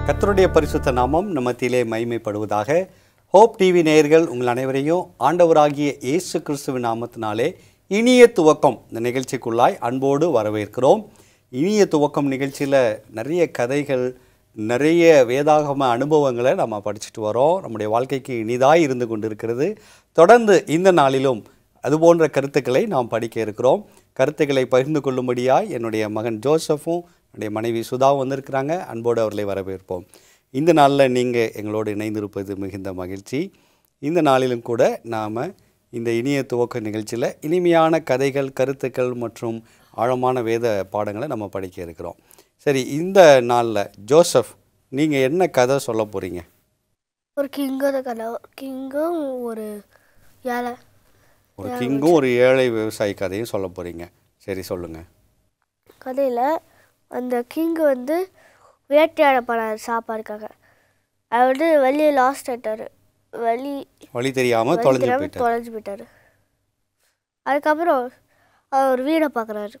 கர்த்தருடைய பரிசுத்த நாமம் நம்ம மத்தியிலே மகிமைப்படுவதாக ஹோப் டிவி நேயர்கள் உங்கள் அனைவரையும் ஆண்டவராகிய இயேசு கிறிஸ்துவின் நாமத்தினாலே இனிய துவக்கம் இந்த நிகழ்ச்சிக்குள்ளாய் அன்போடு வரவேற்கிறோம் இனிய துவக்கம் நிகழ்ச்சியில் நிறைய கதைகள் நிறைய வேதாகம அனுபவங்களை நம்ம படிச்சுட்டு வரோம் நம்முடைய வாழ்க்கைக்கு இனிதாய் இருந்து கொண்டிருக்கிறது தொடர்ந்து இந்த நாளிலும் அதுபோன்ற கருத்துக்களை நாம் படிக்க இருக்கிறோம் கருத்துக்களை பகிர்ந்து கொள்ளும்படியாய் என்னுடைய மகன் ஜோசஃபும் என்னுடைய மனைவி சுதாவும் வந்திருக்கிறாங்க அன்போடு அவர்களை வரவேற்போம் இந்த நாளில் நீங்கள் எங்களோடு இணைந்திருப்பது மிகுந்த மகிழ்ச்சி இந்த நாளிலும் கூட நாம் இந்த இனிய துவக்க நிகழ்ச்சியில் இனிமையான கதைகள் கருத்துக்கள் மற்றும் ஆழமான வேத பாடங்களை நம்ம படிக்க இருக்கிறோம் சரி இந்த நாளில் ஜோசப் நீங்கள் என்ன கதை சொல்ல போகிறீங்க ஒரு கிங்கோட கதை கிங்கும் ஒரு ஏழை ஒரு கிங்கும் ஒரு ஏழை விவசாயி கதையும் சொல்ல போகிறீங்க சரி சொல்லுங்கள் கதையில் அந்த கிங்கு வந்து வேட்டையாட போனார் சாப்பாடுக்காக அவர் வந்து வெளியே லாஸ்ட் ஆயிட்டார் வழி வழி தெரியாமல் வழி தொலைஞ்சு தெரியாம போயிட்டார் தொலைஞ்சு போயிட்டார் அதுக்கப்புறம் அவர் ஒரு வீடை பார்க்குறாரு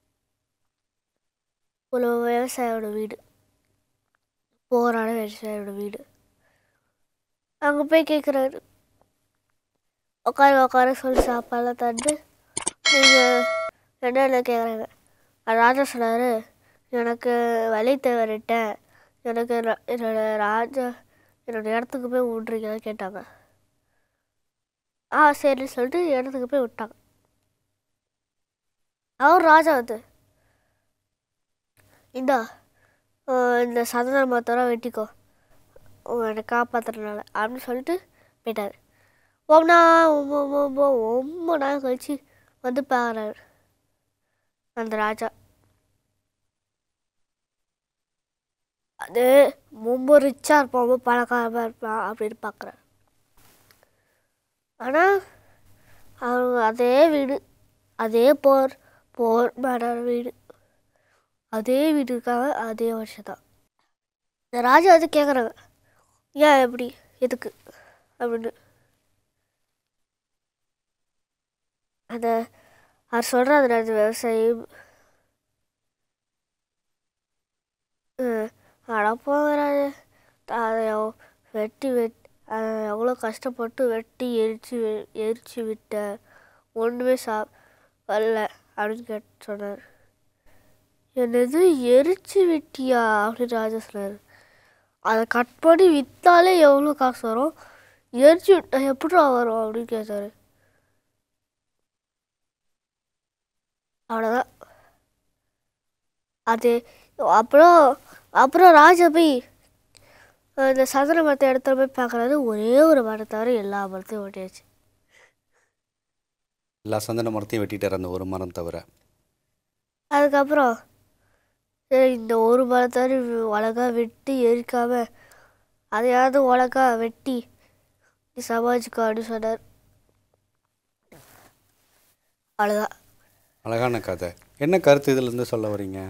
ஒரு விவசாயியோட வீடு போராட விவசாயியோட வீடு அங்கே போய் கேட்குறாரு உட்காரு உட்கார சொல்லி சாப்பாடெல்லாம் தந்து நீங்கள் என்னென்ன கேட்குறாங்க ராஜா சொன்னார் எனக்கு வழி தவறிட்டேன் எனக்கு ர- என்னோட ராஜா என்னோட இடத்துக்கு போய் விட்றீங்கன்னு கேட்டாங்க ஆ சரின்னு சொல்லிட்டு இடத்துக்கு போய் விட்டாங்க அவர் ராஜா வந்து இந்தா அஹ் இந்த சந்தன மரத்தெல்லாம் வெட்டிக்கோ உன் என்னை காப்பாத்துறதுனால அப்படின்னு சொல்லிட்டு போயிட்டார் ஒம்னா ஒம்ப ஒம்ப ரொம்ப நாள் கழிச்சு வந்து பார்க்குறாரு அந்த ராஜா அது ரொம்ப ரிச்சாக இருப்பான் ரொம்ப பணக்காரமாக இருப்பான் அப்படின்னு பார்க்குறாரு ஆனால் அவங்க அதே வீடு அதே போர் போர் மேடான வீடு அதே வீட்டுக்காக அதே வருஷம் தான் இந்த ராஜா வந்து கேட்குறாங்க ஏன் எப்படி எதுக்கு அப்படின்னு அந்த அவர் சொல்கிறாரு அந்த விவசாயி அடப்போங்கிறாரு அதை எவ்- வெட்டி வெட் அதை எவ்வளோ கஷ்டப்பட்டு வெட்டி எரிச்சு வி- எரிச்சு விட்ட ஒன்றுமே சா வரல அப்படின்னு கேட்டு சொன்னார் என்னது எரிச்சு விட்டியா அப்படின்னு ராஜா சொன்னார் அதை கட் பண்ணி விற்றாலே எவ்வளோ காசு வரும் எரிச்சு விட்டா எப்படிடா வரும் அப்படின்னு கேட்டார் அவ்வளோதான் அது அப்புறம் அப்புறம் ராஜா போய் இந்த சந்தன மரத்தை இடத்துல போய் பார்க்குறாரு ஒரே ஒரு மரம் தவிர எல்லா மரத்தையும் ஓட்டியாச்சு எல்லா சந்தன மரத்தையும் வெட்டிட்டார் அந்த ஒரு மரம் தவிர அதுக்கப்புறம் சரி இந்த ஒரு மரத்தாரு அழகா வெட்டி எரிக்காம அதையாவது அழகா வெட்டி நீ சமாளிச்சுக்கோ அப்படின்னு சொன்னார் அவ்வளோதான் அழகான கதை என்ன கருத்து இதிலிருந்து சொல்ல வரீங்க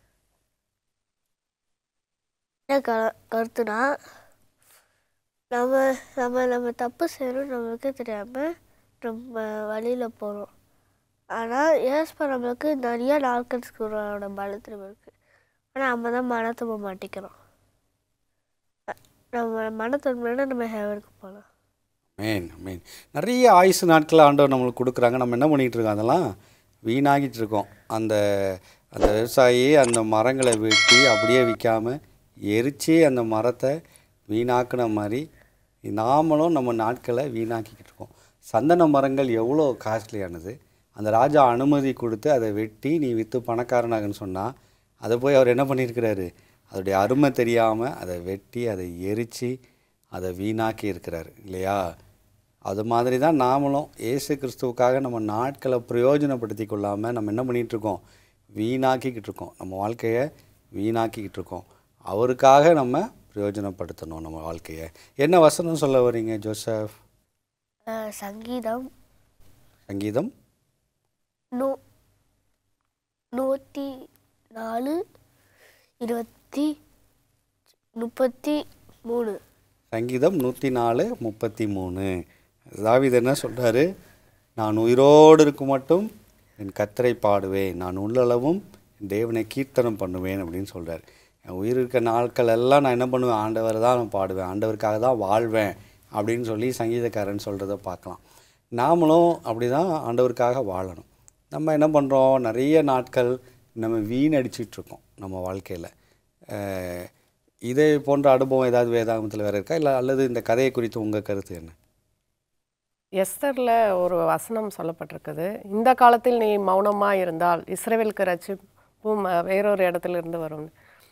என்ன க கருத்துனா நம்ம நம்ம நம்ம தப்பு செய்யணும் நம்மளுக்கு தெரியாமல் நம்ம வழியில் போகிறோம் ஆனால் ஏஸ்பா நம்மளுக்கு நிறைய நாட்களுக்கு பலத்திரம் இருக்குது ஆனால் நம்ம தான் மனத்தம்ப மாட்டிக்கிறோம் அ- நம்ம மனத்தன்மையோட நம்ம ஹேவனுக்கு போகலாம் மேன் மேன் நிறைய ஆயுசு நாட்கள் ஆண்டவர் நம்மளுக்கு கொடுக்குறாங்க நம்ம என்ன பண்ணிகிட்டு இருக்கோம் அதெல்லாம் வீணாகிட்டு இருக்கோம் அந்த அந்த விவசாயி அந்த மரங்களை வெட்டி அப்படியே விற்காம எரிச்சு அந்த மரத்தை வீணாக்குன மாதிரி நாமளும் நம்ம நாட்களை வீணாக்கிக்கிட்டு இருக்கோம் சந்தன மரங்கள் எவ்வளோ காஸ்ட்லியானது அந்த ராஜா அனுமதி கொடுத்து அதை வெட்டி நீ விற்று பணக்காரனாகன்னு சொன்னால் அதை போய் அவர் என்ன பண்ணியிருக்கிறாரு அதோடைய அருமை தெரியாமல் அதை வெட்டி அதை எரித்து அதை வீணாக்கி இருக்கிறாரு இல்லையா அது மாதிரி தான் நாமளும் இயேசு கிறிஸ்துவுக்காக நம்ம நாட்களை பிரயோஜனப்படுத்தி கொள்ளாமல் நம்ம என்ன பண்ணிகிட்டு இருக்கோம் வீணாக்கிக்கிட்டு இருக்கோம் நம்ம வாழ்க்கையை வீணாக்கிக்கிட்டு இருக்கோம் அவருக்காக நம்ம பிரயோஜனப்படுத்தணும் நம்ம வாழ்க்கையை என்ன வசனம் சொல்ல வரீங்க ஜோசப் அஹ் சங்கீதம் சங்கீதம் நூ நூற்றி நாலு இருபத்தி முப்பத்தி மூணு சங்கீதம் நூற்றி நாலு முப்பத்தி மூணு தாவீது என்ன சொல்கிறாரு நான் உயிரோடு இருக்கும் மட்டும் என் கத்தரை பாடுவேன் நான் உள்ளளவும் என் தேவனை கீர்த்தனம் பண்ணுவேன் அப்படின்னு சொல்கிறார் என் உயிர் இருக்க நாட்கள் எல்லாம் நான் என்ன பண்ணுவேன் ஆண்டவர் தான் நான் பாடுவேன் ஆண்டவருக்காக தான் வாழ்வேன் அப்படின்னு சொல்லி சங்கீதக்காரன் சொல்கிறத பார்க்கலாம் நாமளும் அப்படி தான் ஆண்டவருக்காக வாழணும் நம்ம என்ன பண்ணுறோம் நிறைய நாட்கள் நம்ம வீணடிச்சிட்டு இருக்கோம் நம்ம வாழ்க்கையில் இதே போன்ற அனுபவம் ஏதாவது வேதாகமத்தில் வேறு இருக்கா இல்லை அல்லது இந்த கதையை குறித்து உங்கள் கருத்து என்ன எஸ்தரில் ஒரு வசனம் சொல்லப்பட்டிருக்குது இந்த காலத்தில் நீ மௌனமாக இருந்தால் இஸ்ரேவேலுக்கு ரட்சிப்பும் அஹ், வேறொரு இடத்துல இருந்து வரும்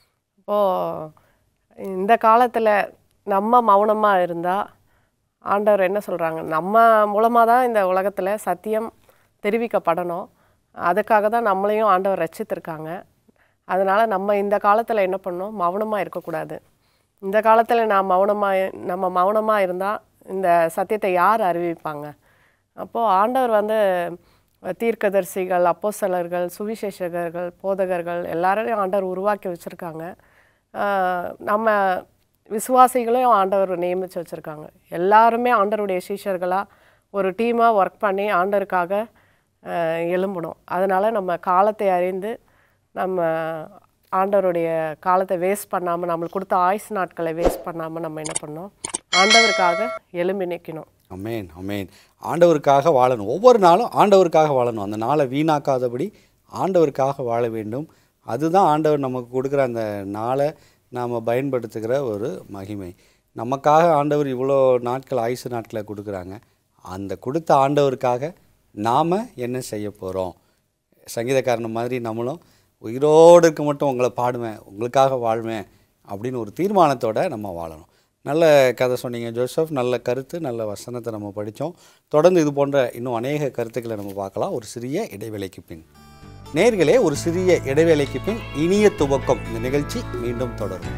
இப்போது இந்த காலத்தில் நம்ம மௌனமாக இருந்தால் ஆண்டவர் என்ன சொல்கிறாங்க நம்ம மூலமாக தான் இந்த உலகத்தில் சத்தியம் தெரிவிக்கப்படணும் அதுக்காக தான் நம்மளையும் ஆண்டவர் ரட்சித்திருக்காங்க அதனால் நம்ம இந்த காலத்தில் என்ன பண்ணணும் மௌனமாக இருக்கக்கூடாது இந்த காலத்தில் நான் மௌனமாக நம்ம மௌனமாக இருந்தால் இந்த சத்தியத்தை யார் அறிவிப்பாங்க அப்போது ஆண்டவர் வந்து தீர்க்கதரிசிகள் அப்போஸ்தலர்கள் சுவிசேஷகர்கள் போதகர்கள் எல்லாரையும் ஆண்டவர் உருவாக்கி வச்சுருக்காங்க நம்ம விசுவாசிகளையும் ஆண்டவர் நியமித்து வச்சுருக்காங்க எல்லாருமே ஆண்டவருடைய சீஷர்களாக ஒரு டீமாக ஒர்க் பண்ணி ஆண்டவருக்காக ஆஹ், எழும்பணும் அதனால் நம்ம காலத்தை அறிந்து நம்ம ஆண்டவருடைய காலத்தை வேஸ்ட் பண்ணாமல் நம்மளுக்கு கொடுத்த ஆயுசு நாட்களை வேஸ்ட் பண்ணாமல் நம்ம என்ன பண்ணோம் ஆண்டவருக்காக எழும்பி நிற்கணும் அமேன் அமேன் ஆண்டவருக்காக வாழணும் ஒவ்வொரு நாளும் ஆண்டவருக்காக வாழணும் அந்த நாளை வீணாக்காதபடி ஆண்டவருக்காக வாழ வேண்டும் அதுதான் ஆண்டவர் நமக்கு கொடுக்குற அந்த நாளை நாம் பயன்படுத்துகிற ஒரு மகிமை நமக்காக ஆண்டவர் இவ்வளோ நாட்கள் ஆயுசு நாட்களை கொடுக்குறாங்க அந்த கொடுத்த ஆண்டவருக்காக நாம் என்ன செய்ய போகிறோம் சங்கீதக்காரன் மாதிரி நம்மளும் உயிரோடு இருக்க மட்டும் உங்களை பாடுவேன் உங்களுக்காக வாழ்வேன் அப்படின்னு ஒரு தீர்மானத்தோட நம்ம வாழணும் நல்ல கதை சொன்னீங்க ஜோசப் நல்ல கருத்து நல்ல வசனத்தை நம்ம படித்தோம் தொடர்ந்து இது போன்ற இன்னும் அநேக கருத்துக்களை நம்ம பார்க்கலாம் ஒரு சிறிய இடைவேளைக்கு பின் நேர்களே ஒரு சிறிய இடைவேளைக்கு பின் இனிய துவக்கம் இந்த நிகழ்ச்சி மீண்டும் தொடரும்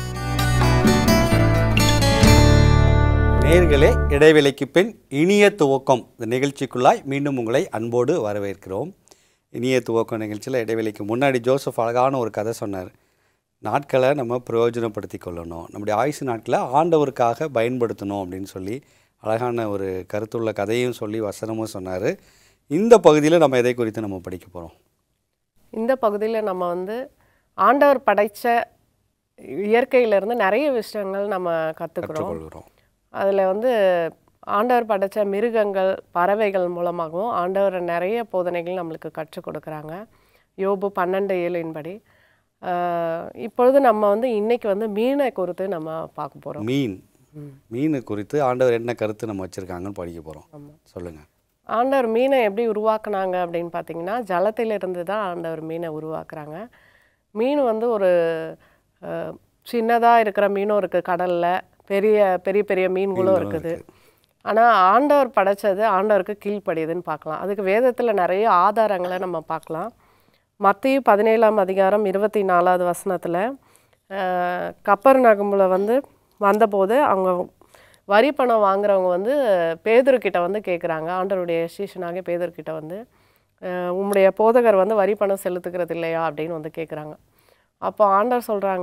நேர்களே இடைவேளைக்கு பின் இனிய துவக்கம் இந்த நிகழ்ச்சிக்குள்ளாய் மீண்டும் உங்களை அன்போடு வரவேற்கிறோம் இனிய துவக்கம் நிகழ்ச்சியில் இடைவேளைக்கு முன்னாடி ஜோசப் அழகான ஒரு கதை சொன்னார் நாட்களை நம்ம பிரயோஜனப்படுத்தி கொள்ளணும் நம்முடைய ஆயுசு நாட்களை ஆண்டவருக்காக பயன்படுத்தணும் அப்படின்னு சொல்லி அழகான ஒரு கருத்துள்ள கதையும் சொல்லி வசனமும் சொன்னார் இந்த பகுதியில் நம்ம எதை குறித்து நம்ம படிக்க போகிறோம் இந்த பகுதியில் நம்ம வந்து ஆண்டவர் படைத்த இயற்கையிலேருந்து நிறைய விஷயங்கள் நம்ம கற்றுக்குறோம் கற்றுக்கொள்கிறோம் அதில் வந்து ஆண்டவர் படைத்த மிருகங்கள் பறவைகள் மூலமாகவும் ஆண்டவர் நிறைய போதனைகள் நம்மளுக்கு கற்றுக் கொடுக்குறாங்க யோபு பன்னெண்டு ஏழின்படி ஆஹ் இப்பொழுது நம்ம வந்து இன்னைக்கு வந்து மீனை குறித்து நம்ம பார்க்க போகிறோம் மீன் மீன் குறித்து ஆண்டவர் என்ன கருத்து நம்ம வச்சுருக்காங்கன்னு படிக்க போகிறோம் சொல்லுங்கள் ஆண்டவர் மீனை எப்படி உருவாக்குனாங்க அப்படின்னு பார்த்தீங்கன்னா ஜலத்திலிருந்து தான் ஆண்டவர் மீனை உருவாக்குறாங்க மீன் வந்து ஒரு சின்னதாக இருக்கிற மீனும் இருக்குது கடலில் பெரிய பெரிய பெரிய மீன்களும் இருக்குது ஆனால் ஆண்டவர் படைச்சது ஆண்டவருக்கு கீழ்ப்படியுதுன்னு பார்க்கலாம் அதுக்கு வேதத்தில் நிறைய ஆதாரங்களை நம்ம பார்க்கலாம் மத்திய பதினேழாம் அதிகாரம் இருபத்தி நாலாவது வசனத்தில் கப்பர் நகம்புல வந்து வந்தபோது அவங்க வரி பணம் வாங்குறவங்க வந்து பேதுருக்கிட்ட வந்து கேட்குறாங்க ஆண்டவருடைய சீஷனாகிய பேதுருக்கிட்ட வந்து அஹ், உம்முடைய போதகர் வந்து வரி பணம் செலுத்துக்கிறது இல்லையா அப்படின்னு வந்து கேட்குறாங்க அப்போ ஆண்டவர் சொல்கிறாங்க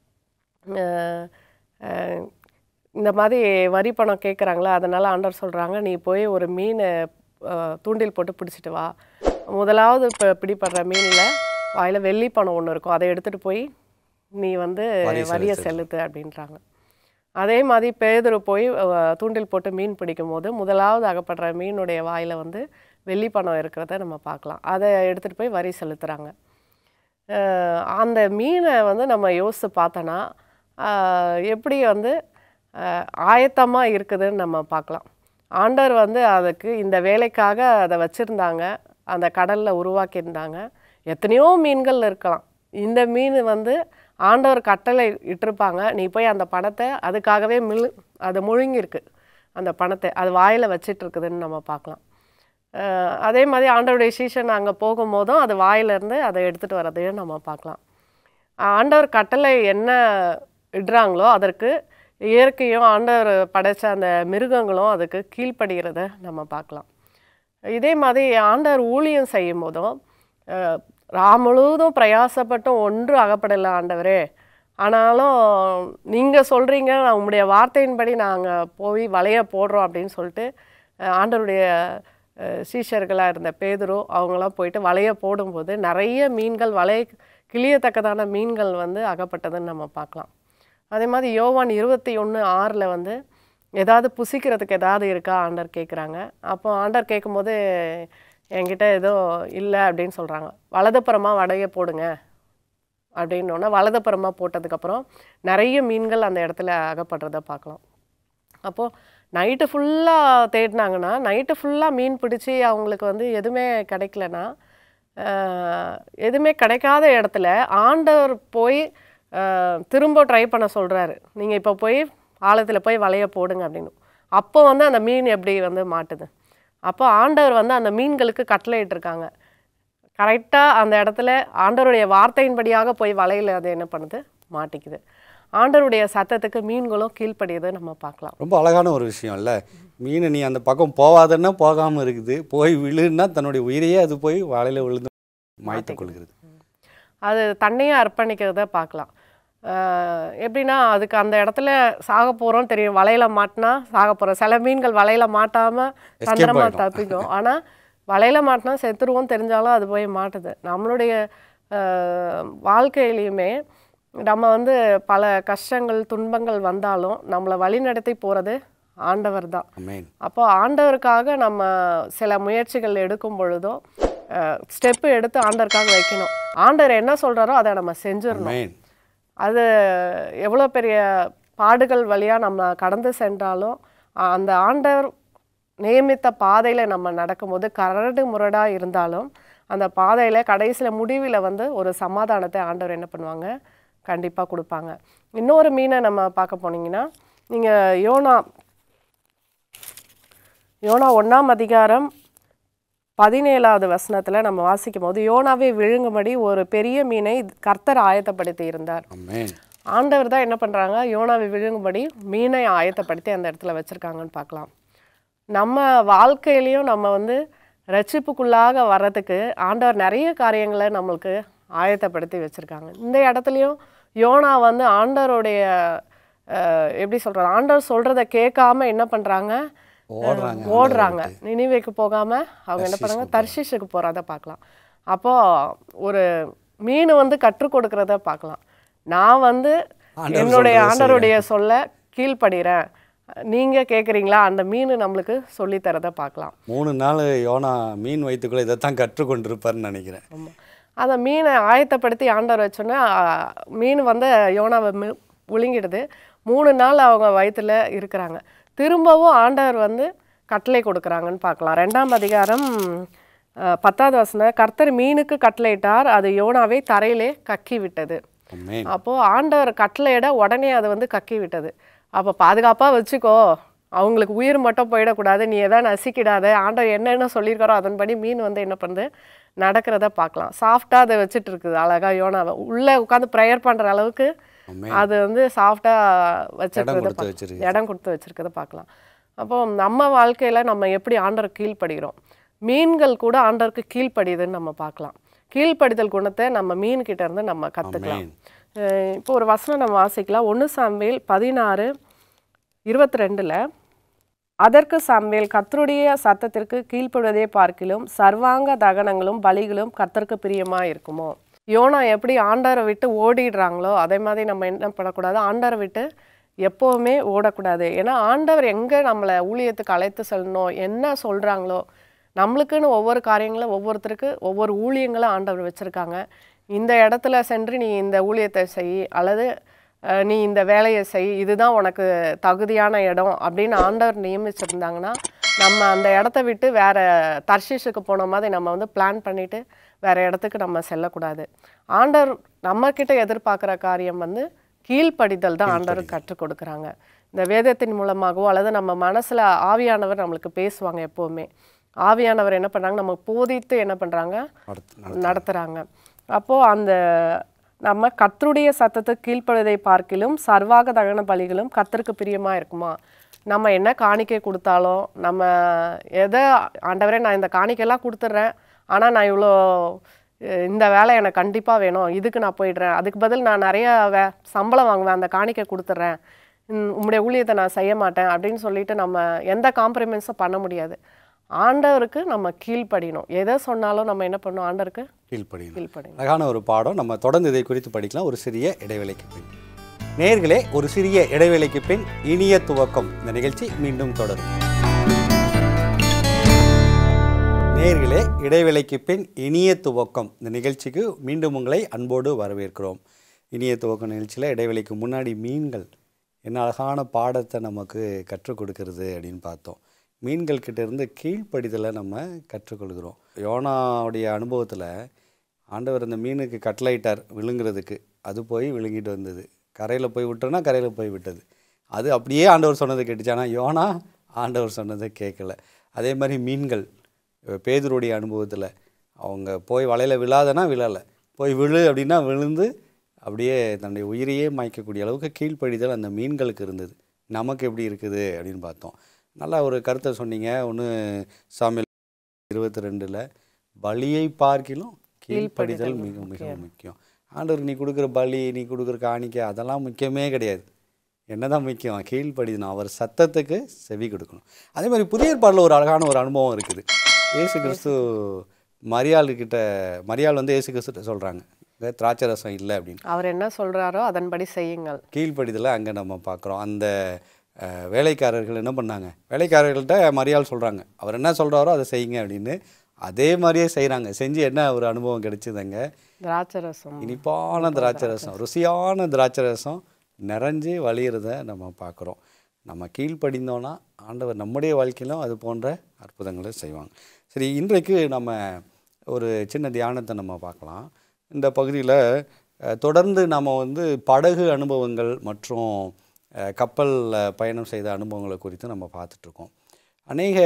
இந்த மாதிரி வரி பணம் கேட்குறாங்களா அதனால் ஆண்டவர் சொல்கிறாங்க நீ போய் ஒரு மீனை அஹ், தூண்டில் போட்டு பிடிச்சிட்டு வா முதலாவது இப்போ பிடிப்படுற மீனில் வாயில் வெள்ளி பணம் ஒன்று இருக்கும் அதை எடுத்துகிட்டு போய் நீ வந்து வரி வரியை செலுத்து அப்படின்றாங்க அதே மாதிரி பேதுரு போய் அஹ், தூண்டில் போட்டு மீன் பிடிக்கும் போது முதலாவது அகப்படுற மீனுடைய வாயில் வந்து வெள்ளி பணம் இருக்கிறத நம்ம பார்க்கலாம் அதை எடுத்துகிட்டு போய் வரி செலுத்துகிறாங்க அந்த மீனை வந்து நம்ம யோசித்து பார்த்தோன்னா அஹ், எப்படி வந்து ஆயத்தமாக இருக்குதுன்னு நம்ம பார்க்கலாம் ஆண்டவர் வந்து அதுக்கு இந்த வேலைக்காக அதை வச்சுருந்தாங்க அந்த கடலில் உருவாக்கியிருந்தாங்க எத்தனையோ மீன்கள் இருக்கலாம் இந்த மீன் வந்து ஆண்டவர் கட்டளை இட்டிருப்பாங்க நீ போய் அந்த பணத்தை அதுக்காகவே மிழு அது முழுங்கியிருக்கு அந்த பணத்தை அது வாயில் வச்சிட்டு இருக்குதுன்னு நம்ம பார்க்கலாம் அஹ் அதே மாதிரி ஆண்டவருடைய சீசன் அங்கே போகும்போதும் அது வாயிலிருந்து அதை எடுத்துகிட்டு வரதையும் நம்ம பார்க்கலாம் ஆண்டவர் கட்டளை என்ன இடுறாங்களோ அதற்கு இயற்கையும் ஆண்டவர் படைச்ச அந்த மிருகங்களும் அதுக்கு கீழ்ப்படுகிறத நம்ம பார்க்கலாம் இதே மாதிரி ஆண்டவர் ஊழியம் செய்யும் போதும் அஹ், ரா முழுவதும் பிரயாசப்பட்டும் ஒன்றும் அகப்படலை ஆண்டவரே ஆனாலும் நீங்கள் சொல்கிறீங்க நான் உங்களுடைய வார்த்தையின்படி நாங்கள் போய் வலைய போடுறோம் அப்படின்னு சொல்லிட்டு அஹ், ஆண்டவருடைய சீஷர்களாக இருந்த பேதுரு அவங்களாம் போயிட்டு வலைய போடும்போது நிறைய மீன்கள் வலை கிளியத்தக்கதான மீன்கள் வந்து அகப்பட்டதுன்னு நம்ம பார்க்கலாம் அதே மாதிரி யோவான் இருபத்தி ஒன்று ஆறில் வந்து ஏதாவது புசிக்கிறதுக்கு ஏதாவது இருக்கா ஆண்டர் கேட்குறாங்க அப்போ ஆண்டர் கேட்கும்போது என்கிட்ட ஏதோ இல்லை அப்படின்னு சொல்கிறாங்க வலதுப்புறமாக வடையை போடுங்க அப்படின்னோடனே வலதுப்புறமாக போட்டதுக்கப்புறம் நிறைய மீன்கள் அந்த இடத்துல அகப்படுறத பார்க்கலாம் அப்போது நைட்டு ஃபுல்லாக தேடினாங்கன்னா நைட்டு ஃபுல்லாக மீன் பிடிச்சி அவங்களுக்கு வந்து எதுவுமே கிடைக்கலனா ஆஹ், எதுவுமே கிடைக்காத இடத்துல ஆண்டவர் போய் ஆஹ், திரும்ப ட்ரை பண்ண சொல்கிறாரு நீங்கள் இப்போ போய் ஆழத்தில் போய் வலைய போடுங்க அப்படின்னு அப்போ வந்து அந்த மீன் எப்படி வந்து மாட்டுது அப்போ ஆண்டவர் வந்து அந்த மீன்களுக்கு கட்டளை இட்டிருக்காங்க கரெக்டாக அந்த இடத்துல ஆண்டவருடைய வார்த்தையின்படியாக போய் வலையில் அது என்ன பண்ணுது மாட்டிக்குது ஆண்டவருடைய சத்தத்துக்கு மீன்களும் கீழ்ப்படியதை நம்ம பார்க்கலாம் ரொம்ப அழகான ஒரு விஷயம் இல்லை மீன் நீ அந்த பக்கம் போவாதன்னா போகாமல் இருக்குது போய் விழுன்னா தன்னுடைய உயிரையே அது போய் வாழையில் விழுந்து மாய்த்துக் கொள்கிறது அது தன்னையே அர்ப்பணிக்கிறத பார்க்கலாம் ஆஹ் எப்படின்னா அதுக்கு அந்த இடத்துல சாக போகிறோம் தெரியும் வலையில் மாட்டினா சாக போகிறோம் சில மீன்கள் வலையில் மாட்டாமல் தந்திரமாக ஆயிடும். தப்பிக்கும் ஆனால் வலையில் மாட்டினா செத்துருவோம் தெரிஞ்சாலும் அது போய் மாட்டுது நம்மளுடைய ஆஹ் வாழ்க்கையிலையுமே நம்ம வந்து பல கஷ்டங்கள் துன்பங்கள் வந்தாலும் நம்மளை வழிநடத்தி போகிறது ஆண்டவர் தான் அமேன் அப்போ ஆண்டவருக்காக நம்ம சில முயற்சிகள் எடுக்கும் பொழுதோ ஸ்டெப்பு எடுத்து ஆண்டவருக்காக வைக்கணும் ஆண்டவர் என்ன சொல்கிறாரோ அதை நம்ம செஞ்சிடணும் அமேன் அது எவ்வளோ பெரிய பாடுகள் வழியாக நம்ம கடந்து சென்றாலும் அ- அந்த ஆண்டவர் நியமித்த பாதையில் நம்ம நடக்கும்போது கரடு முரடாக இருந்தாலும் அந்த பாதையில் கடைசியில் முடிவில் வந்து ஒரு சமாதானத்தை ஆண்டவர் என்ன பண்ணுவாங்க கண்டிப்பாக கொடுப்பாங்க இன்னொரு மீனை நம்ம பார்க்க போனீங்கன்னா நீங்கள் யோனா யோனா ஒன்றாம் அதிகாரம் பதினேழாவது வசனத்தில் நம்ம வாசிக்கும் போது யோனாவை விழுங்கும்படி ஒரு பெரிய மீனை கர்த்தர் ஆயத்தப்படுத்தி இருந்தார் அமேன் ஆண்டவர் தான் என்ன பண்ணுறாங்க யோனாவை விழுங்கும்படி மீனை ஆயத்தப்படுத்தி அந்த இடத்துல வச்சுருக்காங்கன்னு பார்க்கலாம் நம்ம வாழ்க்கையிலையும் நம்ம வந்து ரட்சிப்புக்குள்ளாக வர்றதுக்கு ஆண்டவர் நிறைய காரியங்களை நம்மளுக்கு ஆயத்தப்படுத்தி வச்சுருக்காங்க இந்த இடத்துலையும் யோனா வந்து ஆண்டவருடைய அஹ், எப்படி சொல்கிறது ஆண்டவர் சொல்கிறத கேட்காம என்ன பண்ணுறாங்க ஓடுறாங்க ஓடுறாங்க நினைவேக்கு போகாம அவங்க என்ன பண்ணாங்க தர்ஷிஷுக்கு போகிறத பார்க்கலாம் அப்போ ஒரு மீன் வந்து கற்றுக் கொடுக்கறத பார்க்கலாம் நான் வந்து ஆண்டவர் என்னுடைய சொல்றதை ஆண்டவருடைய சொல்ல கீழ்ப்படுகிறேன் நீங்க கேட்குறீங்களா அந்த மீன் நம்மளுக்கு சொல்லித் தரதை பார்க்கலாம் மூணு நாள் யோனா மீன் வைத்துக்குள்ள இதைத்தான் கற்றுக்கொண்டிருப்பார்னு நினைக்கிறேன் ஆமாம் அந்த மீனை ஆயத்தப்படுத்தி ஆண்டவர் வச்சோன்னே ஆ, மீன் வந்து யோனாவை மி- விழுங்கிடுது மூணு நாள் அவங்க வயித்துல இருக்கிறாங்க திரும்பவும் ஆண்டவர் வந்து கட்டளை கொடுக்குறாங்கன்னு பார்க்கலாம் ரெண்டாம் அதிகாரம் ஆ, பத்தாவது வசனம் கர்த்தர் மீனுக்கு கட்டளையிட்டார் அது யோனாவை தரையிலே கக்கி விட்டது அமேன் அப்போது ஆண்டவர் கட்டளையிட உடனே அதை வந்து கக்கி விட்டது அப்போ பாதுகாப்பாக வச்சுக்கோ அவங்களுக்கு உயிர் மட்டும் போயிடக்கூடாது நீ எதா நசிக்கிடாத ஆண்டவர் என்னென்ன சொல்லியிருக்காரோ அதன்படி மீன் வந்து என்ன பண்ணுது நடக்கிறத பார்க்கலாம் சாஃப்டாக அதை வச்சுட்டு இருக்குது அழகா யோனாவை உள்ளே உட்காந்து ப்ரேயர் பண்ணுற அளவுக்கு அமேன் அது வந்து சாஃப்டாக வச்சிருக்கிறத கொடுத்து பா- வச்சிருக்கு. இடம் கொடுத்து வச்சிருக்கிறத பார்க்கலாம் அப்போ நம்ம வாழ்க்கையில் நம்ம எப்படி ஆண்டவர் கீழ்ப்படுகிறோம் மீன்கள் கூட ஆண்டவருக்கு கீழ்ப்படியுதுன்னு நம்ம பார்க்கலாம் கீழ்ப்படிதல் குணத்தை நம்ம மீன் கிட்ட இருந்து நம்ம கற்றுக்கலாம் அமேன் இப்போ ஒரு வசனம் நம்ம வாசிக்கலாம் ஒன்று சாம்பேல் பதினாறு இருபத்தி ரெண்டில் அதற்கு சாம்பேல் கர்த்தருடைய சத்தத்திற்கு கீழ்ப்படுவதே பார்க்கிலும் சர்வாங்க தகனங்களும் பலிகளும் கர்த்தருக்கு பிரியமா இருக்குமோ யோனா எப்படி ஆண்டவரை விட்டு ஓடிடுறாங்களோ அதே மாதிரி நம்ம என்ன பண்ணக்கூடாது ஆண்டவரை விட்டு எப்போவுமே ஓடக்கூடாது ஏன்னா ஆண்டவர் எங்கே நம்மளை ஊழியத்துக்கு அழைத்து செல்லணும் என்ன சொல்கிறாங்களோ நம்மளுக்குன்னு ஒவ்வொரு காரியங்களும் ஒவ்வொருத்தருக்கு ஒவ்வொரு ஊழியங்களும் ஆண்டவர் வச்சுருக்காங்க இந்த இடத்துல சென்று நீ இந்த ஊழியத்தை செய் அல்லது அஹ், நீ இந்த வேலையை செய் இதுதான் உனக்கு தகுதியான இடம் அப்படின்னு ஆண்டவர் நியமிச்சிருந்தாங்கன்னா நம்ம அந்த இடத்த விட்டு வேற தர்ஷீஷுக்கு போன மாதிரி நம்ம வந்து பிளான் பண்ணிட்டு வேற இடத்துக்கு நம்ம செல்லக்கூடாது ஆண்டவர் நம்ம கிட்ட எதிர்பார்க்குற காரியம் வந்து கீழ்ப்படிதல் தான் ஆண்டவர் கற்றுக் கொடுக்குறாங்க இந்த வேதத்தின் மூலமாகவோ அல்லது நம்ம மனசுல ஆவியானவர் நம்மளுக்கு பேசுவாங்க எப்போவுமே ஆவியானவர் என்ன பண்றாங்க நம்ம போதித்து என்ன பண்றாங்க அடுத்து நடத்துகிறாங்க அப்போது அந்த நம்ம கர்த்தருடைய சத்தத்துக்கு கீழ்ப்படுவதை பார்க்கிலும் சர்வாக தகன பலிகளும் கர்த்தருக்கு பிரியமாக இருக்குமா நம்ம என்ன காணிக்கை கொடுத்தாலும் நம்ம எதை ஆண்டவரே நான் இந்த காணிக்கையெல்லாம் கொடுத்துட்றேன் ஆனால் நான் இவ்வளோ அஹ், இந்த வேலை எனக்கு கண்டிப்பாக வேணும் இதுக்கு நான் போயிடுறேன் அதுக்கு பதில் நான் நிறைய வே சம்பளம் வாங்குவேன் அந்த காணிக்கை கொடுத்துட்றேன் உம், உம்முடைய ஊழியத்தை நான் செய்ய மாட்டேன் அப்படின்னு சொல்லிட்டு நம்ம எந்த காம்ப்ரமைஸும் பண்ண முடியாது ஆண்டவருக்கு நம்ம கீழ்ப்படியணும் எதை சொன்னாலும் நம்ம என்ன பண்ணணும் ஆண்டவருக்கு கீழ்ப்படியணும் கீழ்ப்படியணும் அழகான ஒரு பாடம் நம்ம தொடர்ந்து இதை குறித்து படிக்கலாம் ஒரு சிறிய இடைவேளைக்கு பின் நேர்களே ஒரு சிறிய இடைவேளைக்கு பின் இனிய துவக்கம் இந்த நிகழ்ச்சி மீண்டும் தொடரும் நேர்களே இடைவேளைக்கு பின் இனிய துவக்கம் இந்த நிகழ்ச்சிக்கு மீண்டும் உங்களை அன்போடு வரவேற்கிறோம் இனிய துவக்கம் நிகழ்ச்சியில் இடைவேளைக்கு முன்னாடி மீன்கள் என்ன அழகான பாடத்தை நமக்கு கற்றுக் கொடுக்கிறது அப்படின்னு பார்த்தோம் மீன்கள் கிட்ட இருந்து கீழ்ப்படிதலை நம்ம கற்றுக்கொள்கிறோம் யோனாவுடைய அனுபவத்தில் ஆண்டவர் அந்த மீனுக்கு கட்டளையிட்டார் விழுங்குறதுக்கு அது போய் விழுங்கிட்டு வந்தது கரையில் போய் விட்டோன்னா கரையில் போய் விட்டது அது அப்படியே ஆண்டவர் சொன்னதை கேட்டுச்சு ஆனால் யோனா ஆண்டவர் சொன்னதை கேட்கல அதே மாதிரி மீன்கள் பேதுருடைய அனுபவத்தில் அவங்க போய் வலையில் விழாதனா விழலை போய் விழு அப்படின்னா விழுந்து அப்படியே தன்னுடைய உயிரையே மாய்க்கக்கூடிய அளவுக்கு கீழ்ப்படிதல் அந்த மீன்களுக்கு இருந்தது நமக்கு எப்படி இருக்குது அப்படின்னு பார்த்தோம் நல்லா ஒரு கருத்தை சொன்னீங்க ஒன்று சாமியல் இருபத்தி ரெண்டில் பலியை பார்க்கிலும் கீழ்ப்படிதல் மிக மிக முக்கியம் ஆண்டவர் நீ கொடுக்குற பலி நீ கொடுக்குற காணிக்கை அதெல்லாம் முக்கியமே கிடையாது என்னதான் முக்கியம் கீழ்ப்படிதணும் அவர் சத்தத்துக்கு செவி கொடுக்கணும் அதே மாதிரி புதிய ஏற்பாடில் ஒரு அழகான ஒரு அனுபவம் இருக்குது இயேசு கிறிஸ்து மரியாள் கிட்ட மரியாள் வந்து இயேசு கிறிஸ்து சொல்கிறாங்க திராட்சை ரசம் இல்லை அப்படின்னு அவர் என்ன சொல்றாரோ அதன்படி செய்யுங்கள் கீழ்ப்படிதலை அங்கே நம்ம பார்க்குறோம் அந்த அஹ், வேலைக்காரர்கள் என்ன பண்ணாங்க வேலைக்காரர்கள்ட்ட மரியாள் சொல்கிறாங்க அவர் என்ன சொல்கிறாரோ அதை செய்யுங்க அப்படின்னு அதே மாதிரியே செய்கிறாங்க செஞ்சு என்ன ஒரு அனுபவம் கிடைச்சிதுங்க திராட்சை ரசம் இனிப்பான திராட்சை ரசம் ருசியான திராட்சை ரசம் நிறைஞ்சு வழியிறத நம்ம பார்க்குறோம் நம்ம கீழ்ப்படிந்தோன்னா ஆண்டவர் நம்முடைய வாழ்க்கையிலும் அது போன்ற அற்புதங்களை செய்வாங்க சரி இன்றைக்கு நம்ம ஒரு சின்ன தியானத்தை நம்ம பார்க்கலாம் இந்த பகுதியில் தொடர்ந்து நம்ம வந்து படகு அனுபவங்கள் மற்றும் அஹ், கப்பல்ல பயணம் செய்த அனுபவங்களை குறித்து நம்ம பார்த்துட்ருக்கோம் அநேக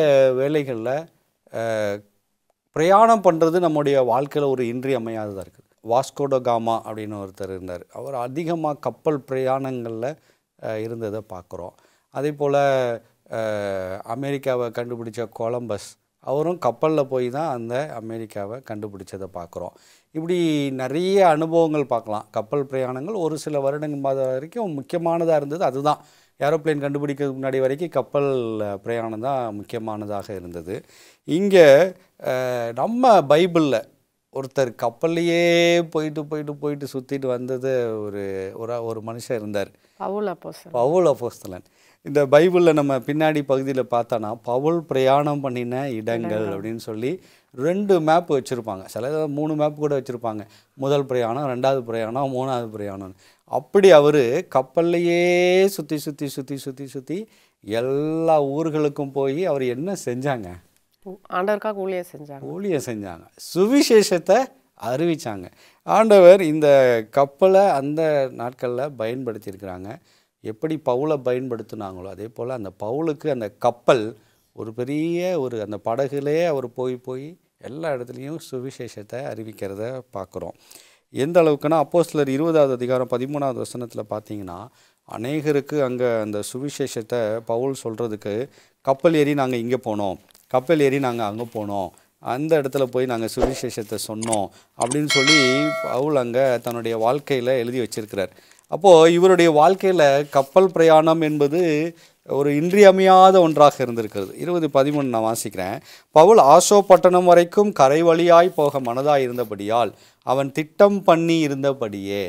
வேலைகளில் பிரயாணம் பண்ணுறது நம்முடைய வாழ்க்கையில் ஒரு இன்றியமையாததாக இருக்குது வாஸ்கோடோ காமா அப்படின்னு ஒருத்தர் இருந்தார் அவர் அதிகமாக கப்பல் பிரயாணங்களில் இருந்ததை பார்க்குறோம் அதே போல் அமெரிக்காவை கண்டுபிடிச்ச கொலம்பஸ் அவரும் கப்பலில் போய் தான் அந்த அமெரிக்காவை கண்டுபிடிச்சதை பார்க்குறோம் இப்படி நிறைய அனுபவங்கள் பார்க்கலாம் கப்பல் பிரயாணங்கள் ஒரு சில வருடங்கள் மாதம் வரைக்கும் முக்கியமானதாக இருந்தது அதுதான் ஏரோப்ளேன் கண்டுபிடிக்கிறதுக்கு முன்னாடி வரைக்கும் கப்பல் அஹ், பிரயாணம் தான் முக்கியமானதாக இருந்தது இங்கே அஹ், நம்ம பைபிளில் ஒருத்தர் கப்பல்லையே போயிட்டு போயிட்டு போயிட்டு சுற்றிட்டு வந்தது ஒரு ஒரு ஒரு மனுஷன் இருந்தார் பவுல் அப்போஸ்தலன் பவுல் அப்போஸ்தலன் இந்த பைபிளில் நம்ம பின்னாடி பகுதியில் பார்த்தோன்னா பவுல் பிரயாணம் பண்ணின இடங்கள் அப்படின்னு சொல்லி ரெண்டு மேப் வச்சுருப்பாங்க சில இதில் மூணு மேப் கூட வச்சுருப்பாங்க முதல் பிரயாணம் ரெண்டாவது பிரயாணம் மூணாவது பிரயாணம் அப்படி அவர் கப்பல்லையே சுற்றி சுற்றி சுற்றி சுற்றி சுற்றி எல்லா ஊர்களுக்கும் போய் அவர் என்ன செஞ்சாங்க ஆண்டவருக்காக ஊழியம் செஞ்சாங்க ஊழியம் செஞ்சாங்க சுவிசேஷத்தை அறிவிச்சாங்க ஆண்டவர் இந்த கப்பலை அந்த நாட்களில் பயன்படுத்தியிருக்கிறாங்க எப்படி பவுலை பயன்படுத்தினாங்களோ அதே போல் அந்த பவுலுக்கு அந்த கப்பல் ஒரு பெரிய ஒரு அந்த படகுலே அவர் போய் போய் எல்லா இடத்துலையும் சுவிசேஷத்தை அறிவிக்கிறத பார்க்குறோம் எந்த அளவுக்குன்னா அப்போஸ்தலர் இருபதாவது அதிகாரம் பதிமூணாவது வசனத்தில் பார்த்தீங்கன்னா அநேகருக்கு அங்கே அந்த சுவிசேஷத்தை பவுல் சொல்கிறதுக்கு கப்பல் ஏறி நாங்கள் இங்கே போனோம் கப்பல் ஏறி நாங்கள் அங்கே போனோம் அந்த இடத்துல போய் நாங்கள் சுவிசேஷத்தை சொன்னோம் அப்படின்னு சொல்லி பவுல் அங்கே தன்னுடைய வாழ்க்கையில் எழுதி வச்சிருக்கிறார் அப்போது இவருடைய வாழ்க்கையில் கப்பல் பிரயாணம் என்பது ஒரு இன்றியமையாத ஒன்றாக இருந்திருக்கிறது இருபது பதிமூணு நான் வாசிக்கிறேன் பவுல் ஆசோ பட்டணம் வரைக்கும் கரை வழியாய் போக மனதாய் இருந்தபடியால் அவன் திட்டம் பண்ணி இருந்தபடியே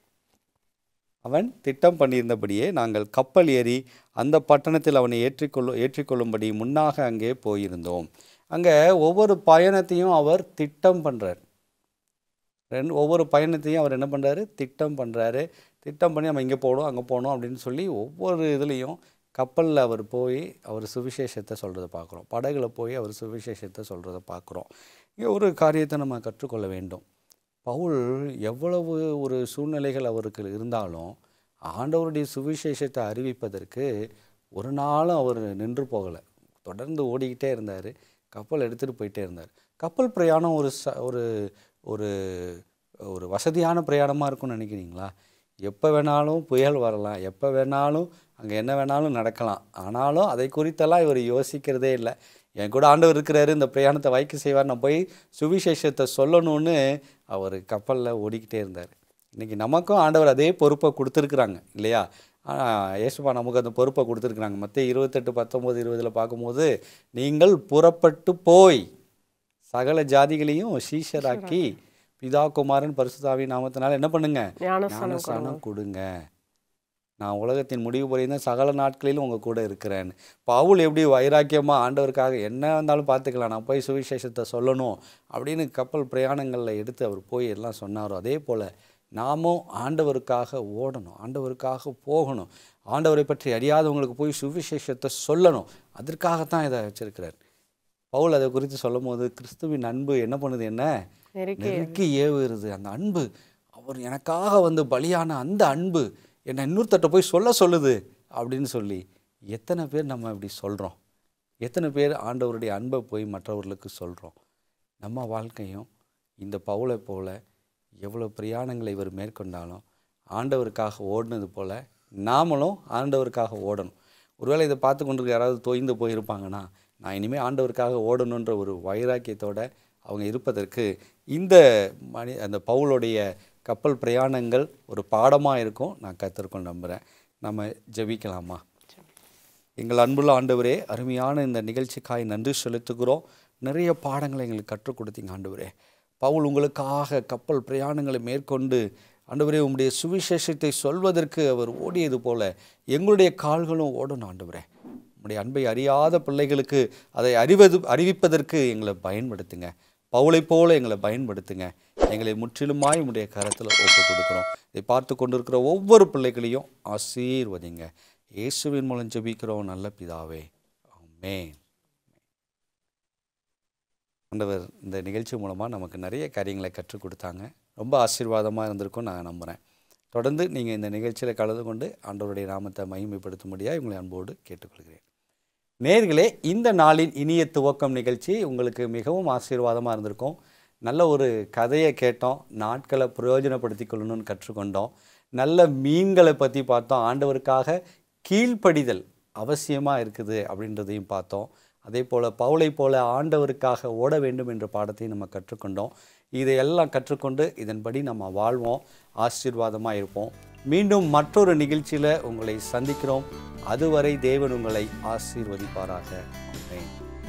அவன் திட்டம் பண்ணியிருந்தபடியே நாங்கள் கப்பல் ஏறி அந்த பட்டணத்தில் அவனை ஏற்றிக்கொள்ளு ஏற்றிக்கொள்ளும்படி முன்னாக அங்கே போயிருந்தோம் அங்கே ஒவ்வொரு பயணத்தையும் அவர் திட்டம் பண்ணுறார் ரெண்டு ஒவ்வொரு பயணத்தையும் அவர் என்ன பண்ணுறாரு திட்டம் பண்ணுறாரு திட்டம் பண்ணி நம்ம இங்கே போகணும் அங்கே போகணும் அப்படின்னு சொல்லி ஒவ்வொரு இதுலேயும் கப்பலில் அவர் போய் அவர் சுவிசேஷத்தை சொல்கிறத பார்க்குறோம் படகுல போய் அவர் சுவிசேஷத்தை சொல்கிறத பார்க்குறோம் இங்கே ஒரு காரியத்தை நம்ம கற்றுக்கொள்ள வேண்டும் பவுல் எவ்வளவு ஒரு சூழ்நிலைகள் அவருக்கு இருந்தாலும் ஆண்டவருடைய சுவிசேஷத்தை அறிவிப்பதற்கு ஒரு நாளும் அவர் நின்று போகலை தொடர்ந்து ஓடிக்கிட்டே இருந்தார் கப்பல் எடுத்துகிட்டு போயிட்டே இருந்தார் கப்பல் பிரயாணம் ஒரு ச ஒரு ஒரு ஒரு வசதியான பிரயாணமாக இருக்கும்னு நினைக்கிறீங்களா எப்போ வேணாலும் புயல் வரலாம் எப்போ வேணாலும் அங்கே என்ன வேணாலும் நடக்கலாம் ஆனாலும் அதை குறித்தெல்லாம் இவர் யோசிக்கிறதே இல்லை என் கூட ஆண்டவர் இருக்கிறாரு இந்த பிரயாணத்தை வாய்க்கு செய்வார் நான் போய் சுவிசேஷத்தை சொல்லணும்னு அவர் கப்பலில் ஓடிக்கிட்டே இருந்தார் இன்றைக்கி நமக்கும் ஆண்டவர் அதே பொறுப்பை கொடுத்துருக்குறாங்க இல்லையா ஆனால் ஏசுப்பா நமக்கு அந்த பொறுப்பை கொடுத்துருக்குறாங்க மற்ற இருபத்தெட்டு பத்தொம்போது இருபதில் பார்க்கும்போது நீங்கள் புறப்பட்டு போய் சகல ஜாதிகளையும் சீஷராக்கி பிதா குமாரன் பரிசுத்தாவி நாமத்தினால என்ன பண்ணுங்க ஞானஸ்தானம் ஞானஸ்தானம் கொடுங்க நான் உலகத்தின் முடிவு வரையும் சகல நாட்களிலும் உங்கள் கூட இருக்கிறேன் பவுல் எப்படி வைராக்கியமாக ஆண்டவருக்காக என்ன வந்தாலும் பார்த்துக்கலாம் நான் போய் சுவிசேஷத்தை சொல்லணும் அப்படின்னு கப்பல் பிரயாணங்களில் எடுத்து அவர் போய் எல்லாம் சொன்னாரோ அதே போல் நாமும் ஆண்டவருக்காக ஓடணும் ஆண்டவருக்காக போகணும் ஆண்டவரை பற்றி அறியாதவங்களுக்கு போய் சுவிசேஷத்தை சொல்லணும் அதற்காகத்தான் இதை வச்சிருக்கிறார் பவுல் அதை குறித்து சொல்லும் போது கிறிஸ்துவின் அன்பு என்ன பண்ணுது என்ன நெருக்கி நெருக்கி ஏவுகிறது அந்த அன்பு அவர் எனக்காக வந்து பலியான அந்த அன்பு என்னை இன்னொருத்தட்ட போய் சொல்ல சொல்லுது அப்படின்னு சொல்லி எத்தனை பேர் நம்ம இப்படி சொல்கிறோம் எத்தனை பேர் ஆண்டவருடைய அன்பை போய் மற்றவர்களுக்கு சொல்கிறோம் நம்ம வாழ்க்கையும் இந்த பவுலை போல எவ்வளோ பிரயாணங்களை இவர் மேற்கொண்டாலும் ஆண்டவருக்காக ஓடினது போல நாமளும் ஆண்டவருக்காக ஓடணும் ஒருவேளை இதை பார்த்து கொண்டிருக்க யாராவது தொய்ந்து போயிருப்பாங்கன்னா நான் இனிமேல் ஆண்டவருக்காக ஓடணுன்ற ஒரு வைராக்கியத்தோட அவங்க இருப்பதற்கு இந்த மணி அந்த பவுலுடைய கப்பல் பிரயாணங்கள் ஒரு பாடமாக இருக்கும் நான் கத்திருக்கோம் நம்புகிறேன் நம்ம ஜெபிக்கலாமா எங்கள் அன்புள்ள ஆண்டவரே அருமையான இந்த நிகழ்ச்சிக்காய் நன்றி செலுத்துகிறோம் நிறைய பாடங்களை எங்களுக்கு கற்றுக் கொடுத்தீங்க ஆண்டவரே பவுல் உங்களுக்காக கப்பல் பிரயாணங்களை மேற்கொண்டு ஆண்டவரே உம்முடைய சுவிசேஷத்தை சொல்வதற்கு அவர் ஓடியது போல எங்களுடைய கால்களும் ஓடணும் ஆண்டவரே உம்முடைய அன்பை அறியாத பிள்ளைகளுக்கு அதை அறிவது அறிவிப்பதற்கு எங்களை பயன்படுத்துங்க பவுளைப் போல எங்களை பயன்படுத்துங்க எங்களை முற்றிலுமாய் உம்முடைய கரத்தில் ஒப்பு கொடுக்குறோம் இதை பார்த்து கொண்டிருக்கிற ஒவ்வொரு பிள்ளைகளையும் ஆசீர்வதிங்க இயேசுவின் மூலம் ஜெபிக்கிறோம் நல்ல பிதாவே ஆமென் ஆண்டவர் இந்த நிகழ்ச்சி மூலமாக நமக்கு நிறைய காரியங்களை கற்றுக் கொடுத்தாங்க ரொம்ப ஆசீர்வாதமாக இருந்திருக்கும் நான் நம்புகிறேன் தொடர்ந்து நீங்கள் இந்த நிகழ்ச்சியில் கலந்து கொண்டு ஆண்டவருடைய நாமத்தை மகிமைப்படுத்தும்படியாக உங்களை அன்போடு கேட்டுக்கொள்கிறேன் நேர்களே இந்த நாளின் இனிய துவக்கம் நிகழ்ச்சி உங்களுக்கு மிகவும் ஆசீர்வாதமாக இருந்திருக்கும் நல்ல ஒரு கதையை கேட்டோம் நாட்களை பிரயோஜனப்படுத்தி கொள்ளணும்னு கற்றுக்கொண்டோம் நல்ல மீன்களை பற்றி பார்த்தோம் ஆண்டவருக்காக கீழ்ப்படிதல் அவசியமாக இருக்குது அப்படின்றதையும் பார்த்தோம் அதே போல் பவுலை போல ஆண்டவருக்காக ஓட வேண்டும் என்ற பாடத்தையும் நம்ம கற்றுக்கொண்டோம் இதையெல்லாம் கற்றுக்கொண்டு இதன்படி நம்ம வாழ்வோம் ஆசீர்வாதமாக இருப்போம் மீண்டும் மற்றொரு நிகழ்ச்சியில் உங்களை சந்திக்கிறோம் அதுவரை தேவன் உங்களை ஆசீர்வதிப்பாராக ஆமென்